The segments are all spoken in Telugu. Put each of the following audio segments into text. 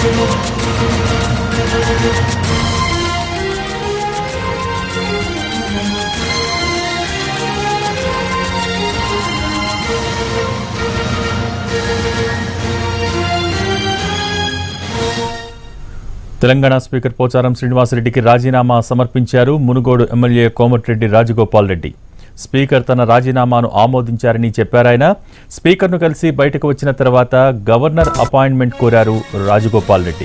తెలంగాణ స్పీకర్ పోచారం శ్రీనివాసరెడ్డికి రాజీనామా సమర్పించారు మునుగోడు ఎమ్మెల్యే కోమటిరెడ్డి రాజగోపాల్ రెడ్డి స్పీకర్ తన రాజీనామాను ఆమోదించారని చెప్పారాయన స్పీకర్ను కలిసి బయటకు వచ్చిన తర్వాత గవర్నర్ అపాయింట్మెంట్ కోరారు రాజగోపాల్ రెడ్డి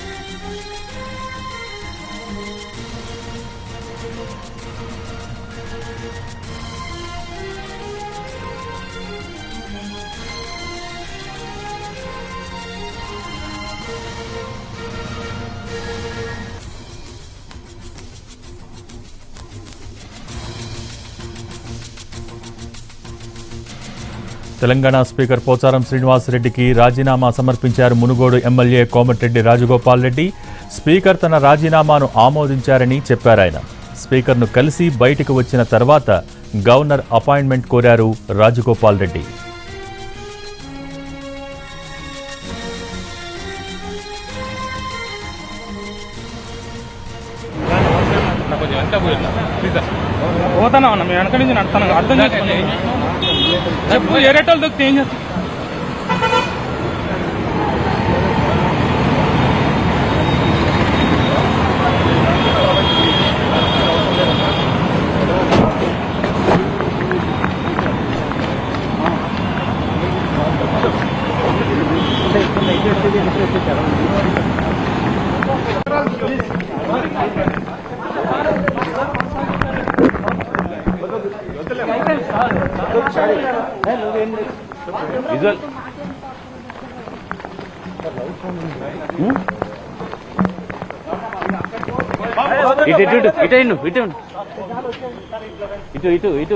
తెలంగాణ స్పీకర్ పోచారం శ్రీనివాసరెడ్డికి రాజీనామా సమర్పించారు మునుగోడు ఎమ్మెల్యే కోమటిరెడ్డి రాజగోపాల్ రెడ్డి స్పీకర్ తన రాజీనామాను ఆమోదించారని చెప్పారాయన స్పీకర్ను కలిసి బయటకు వచ్చిన తర్వాత గవర్నర్ అపాయింట్మెంట్ కోరారు రాజగోపాల్ రెడ్డి పోతానా ఉన్నా మేము వెనక నుంచి నడుతాను అర్థం చేసుకోండి చెప్పు ఏరేటోళ్ళు దొరికితే ఏం చేస్తాం ఇటు ఇటు ఇటు ఇటు ఇటు ఇటు ఇటు ఇటు ఇటు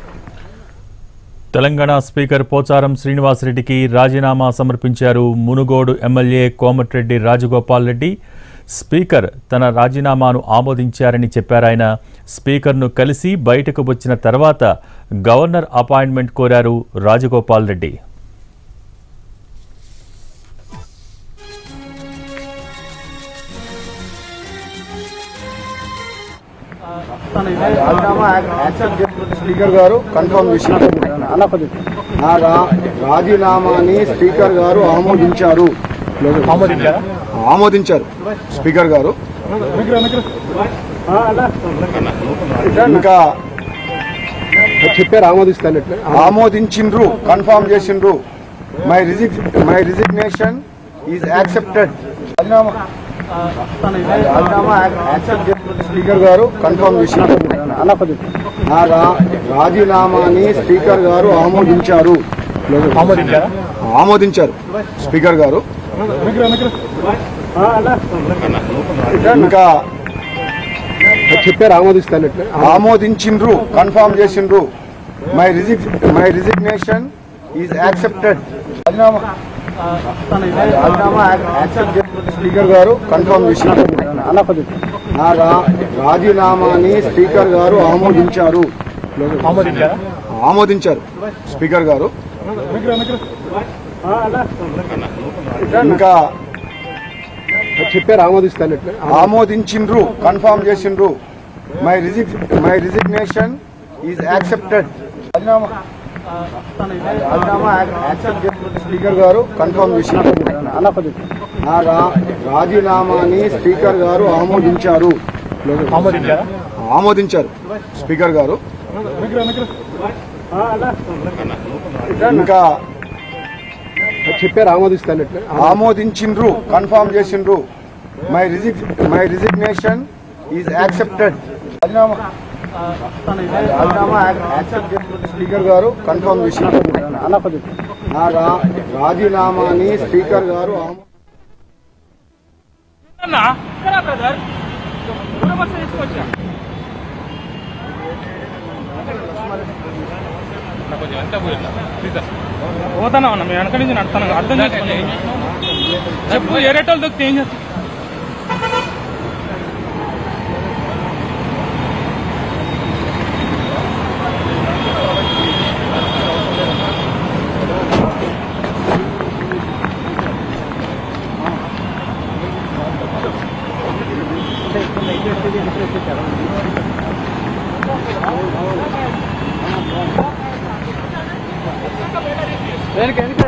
తెలంగాణ స్పీకర్ పోచారం శ్రీనివాసరెడ్డికి రాజీనామా సమర్పించారు మునుగోడు ఎమ్మెల్యే కోమటిరెడ్డి రాజగోపాల్ రెడ్డి స్పీకర్ తన రాజీనామాను ఆమోదించారని చెప్పారాయన స్పీకర్ను కలిసి బయటకు వచ్చిన తర్వాత గవర్నర్ అపాయింట్మెంట్ కోరారు రాజగోపాల్ రెడ్డి రాజీనామా యాక్సెప్ట్ చేసిన స్పీకర్ గారు కన్ఫర్మ్ చేసినారు నా రా- రాజీనామాని స్పీకర్ గారు ఆమోదించారు ఆమోదించారు స్పీకర్ గారు ఇంకా చెప్పారు ఆమోదిస్తాను ఆమోదించిండ్రు కన్ఫర్మ్ చేసిండ్రు my resign my resignation is accepted రాజీనామా రాజీనామా యాక్సెప్ట్ చేసిన స్పీకర్ గారు కన్ఫర్మ్ చేసినారు నా రా- రాజీనామాని స్పీకర్ గారు ఆమోదించారు ఆమోదించారు స్పీకర్ గారు ఇంకా చెప్పారు ఆమోదిస్తాను ఆమోదించిండ్రు కన్ఫర్మ్ చేసిండ్రు my resign my resignation is accepted రాజీనామా రాజీనామా యాక్సెప్ట్ చేసిన స్పీకర్ గారు కన్ఫర్మ్ చేసినారు నా రా- రాజీనామాని స్పీకర్ గారు ఆమోదించారు ఆమోదించారు స్పీకర్ గారు ఇంకా చెప్పారు ఆమోదిస్తాను ఆమోదించిండ్రు కన్ఫర్మ్ చేసిండ్రు my resign my resignation is accepted రాజీనామా రాజీనామా యాక్సెప్ట్ చేసిన స్పీకర్ గారు కన్ఫర్మ్ చేసినారు నా రా- రాజీనామాని స్పీకర్ గారు ఆమోదించారు ఆమోదించారు స్పీకర్ గారు ఇంకా చెప్పారు ఆమోదిస్తాను ఆమోదించిండ్రు కన్ఫర్మ్ చేసిండ్రు my resign my resignation is accepted రాజీనామా రాజీనామా యాక్సెప్ట్ చేసిన స్పీకర్ గారు కన్ఫర్మ్ చేసినారు నా రా- రాజీనామాని స్పీకర్ గారు ఆమో- అన్నా ఇక్కడ బ్రదర్ కూడా బస్సు తీసుకొచ్చా పోతానా ఉన్నా మేము వెనక నుంచి నడుతాను అర్థం చేసుకోండి చెప్పు ఏరేటోళ్ళు దొరికితే ఏం చేస్తాం వెనక వెనక